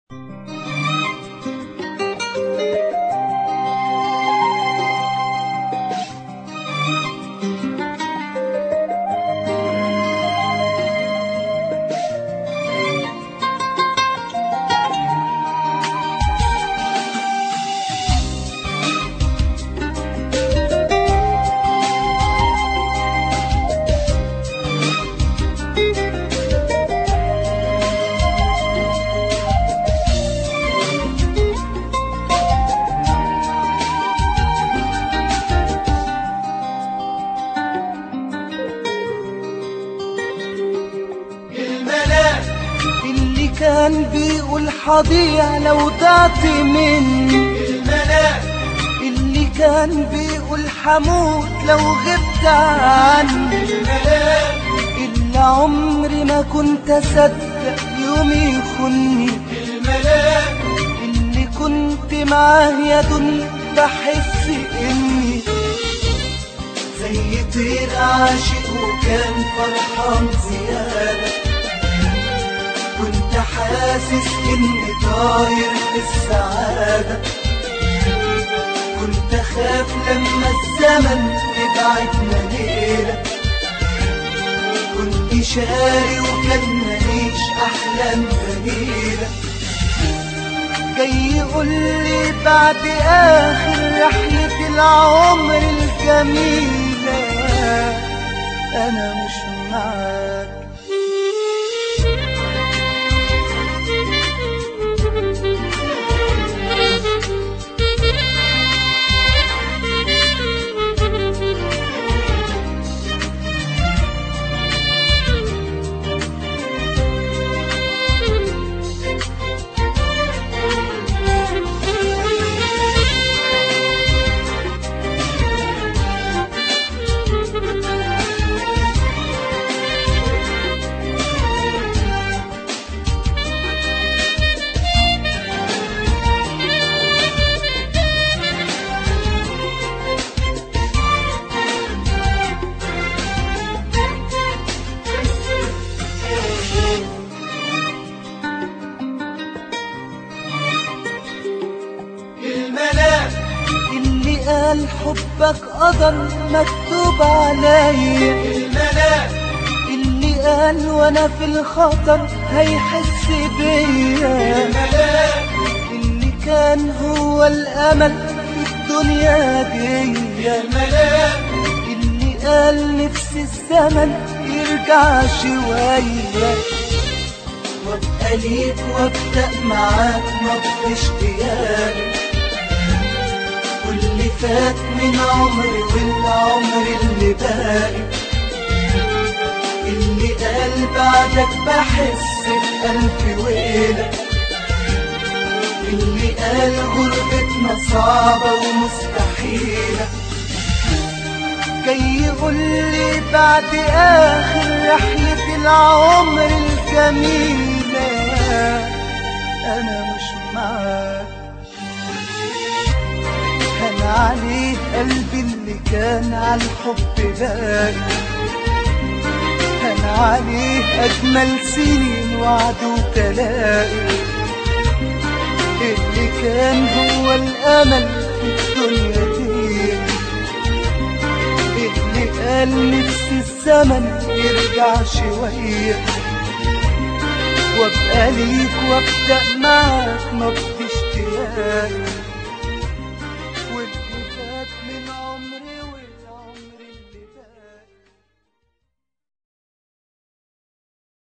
الملاك اللي كان بيقول حضيع لو ضعت مني الملاك اللي كان بيقول حموت لو غبت عني الملاك اللي عمري ما كنت اصدق يوم يخوني الملاك اللي كنت معاه يا دنيا بحس اني زي طير عاشق وكان فرحان زيادة كنت حاسس اني طاير في السعادة كنت اخاف لما الزمن يبعدنا ليلة كنت شاري وكان ماليش احلام بديله جاي يقول لي بعد اخر رحلة العمر الجميلة انا مش معاك الملاك اللي قال حبك قدر مكتوب عليا الملاك اللي قال وانا في الخطر هيحس بيا الملاك اللي كان هو الامل في الدنيا دي الملاك اللي قال نفسي الزمن يرجع شوية وابقى ليك وابدأ معاك نبض اشتياق واللي فات من عمري والعمر اللي باقي اللي قال بعدك بحس بألف ويلة اللي قال غربتنا صعبة ومستحيلة جاي يقول لي بعد آخر رحلة العمر الجميلة أنا مش معاك كان عليه قلبي اللي كان على الحب باقي كان عليه أجمل سنين وعد وتلاقي اللي كان هو الأمل في الدنيا دي اللي قال نفسي الزمن يرجع شوية وابقى ليك وابدأ معاك نبض اشتياق